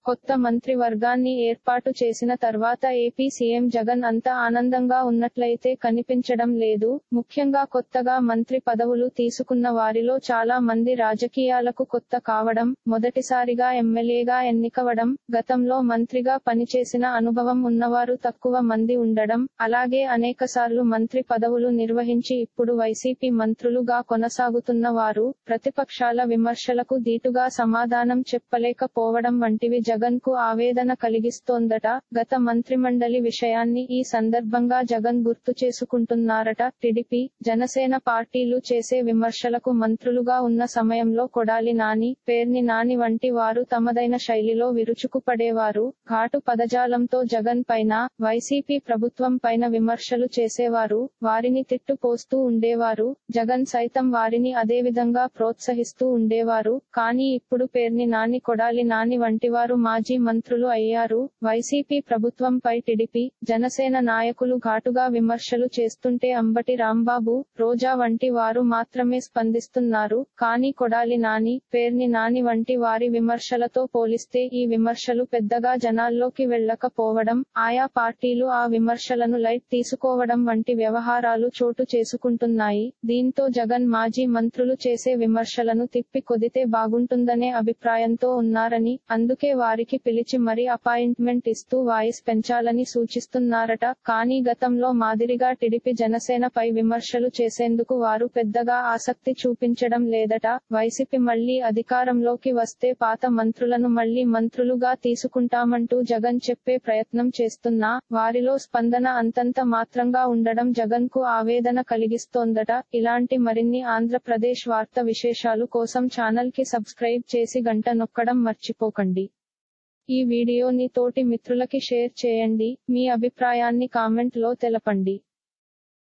కొత్త మంత్రివర్గాన్ని ఏర్పాటు చేసిన తర్వాత ఏపీ సీఎం జగన్ అంత ఆనందంగా ఉన్నట్లయితే కనిపించడం లేదు ముఖ్యంగా కొత్తగా మంత్రి పదవులు తీసుకున్న వారిలో చాలా మంది రాజకీయాలకు కొత్త కావడం మొదటిసారిగా ఎమ్మెల్యేగా ఎన్నికవడం గతంలో మంత్రిగా పనిచేసిన అనుభవం ఉన్నవారు తక్కువ మంది ఉండడం అలాగే అనేకసార్లు మంత్రి పదవులు నిర్వహించి ఇప్పుడు వైసీపీ మంత్రులుగా కొనసాగుతున్న వారు ప్రతిపక్షాల విమర్శలకు దీటుగా సమాధానం చెప్పలేకపోవడం వంటివి జగన్ కు ఆవేదన కలిగిస్తోందట గత మంత్రిమండలి విషయాన్ని ఈ సందర్భంగా జగన్ గుర్తు చేసుకుంటున్నారట టిడిపి జనసేన పార్టీలు చేసే విమర్శలకు మంత్రులుగా ఉన్న సమయంలో కొడాలి నాని పేర్ని నాని వంటి వారు తమదైన శైలిలో విరుచుకుపడేవారు ఘాటు పదజాలంతో జగన్ పైన వైసీపీ ప్రభుత్వం పైన విమర్శలు చేసేవారు వారిని తిట్టుపోస్తూ ఉండేవారు జగన్ సైతం వారిని అదే విధంగా ప్రోత్సహిస్తూ ఉండేవారు కానీ ఇప్పుడు పేర్ని నాని కొడాలి నాని వంటి వారు మాజీ మంత్రులు అయ్యారు వైసీపీ ప్రభుత్వంపై టిడిపి జనసేన నాయకులు ఘాటుగా విమర్శలు చేస్తుంటే అంబటి రాంబాబు రోజా వంటి వారు మాత్రమే స్పందిస్తున్నారు కానీ కొడాలి నాని పేర్ని నాని వంటి వారి విమర్శలతో పోలిస్తే ఈ విమర్శలు పెద్దగా జనాల్లోకి వెళ్లకపోవడం ఆయా పార్టీలు ఆ విమర్శలను లైట్ తీసుకోవడం వంటి వ్యవహారాలు చోటు చేసుకుంటున్నాయి దీంతో జగన్ మాజీ మంత్రులు చేసే విమర్శలను తిప్పి కొదితే బాగుంటుందనే అభిప్రాయంతో ఉన్నారని అందుకే వారికి పిలిచి మరీ అపాయింట్మెంట్ ఇస్తూ వాయిస్ పెంచాలని సూచిస్తున్నారట కానీ గతంలో మాదిరిగా టిడిపి జనసేనపై విమర్శలు చేసేందుకు వారు పెద్దగా ఆసక్తి చూపించడం లేదట వైసీపీ మళ్లీ అధికారంలోకి వస్తే పాత మంత్రులను మళ్లీ మంత్రులుగా తీసుకుంటామంటూ జగన్ చెప్పే ప్రయత్నం చేస్తున్నా వారిలో స్పందన అంతంత మాత్రంగా ఉండడం జగన్ కు ఆవేదన కలిగిస్తోందట ఇలాంటి మరిన్ని ఆంధ్రప్రదేశ్ వార్త విశేషాలు కోసం ఛానల్ కి సబ్స్క్రైబ్ చేసి గంట నొక్కడం మర్చిపోకండి ఈ వీడియోని తోటి మిత్రులకి షేర్ చేయండి మీ అభిప్రాయాన్ని కామెంట్ లో తెలపండి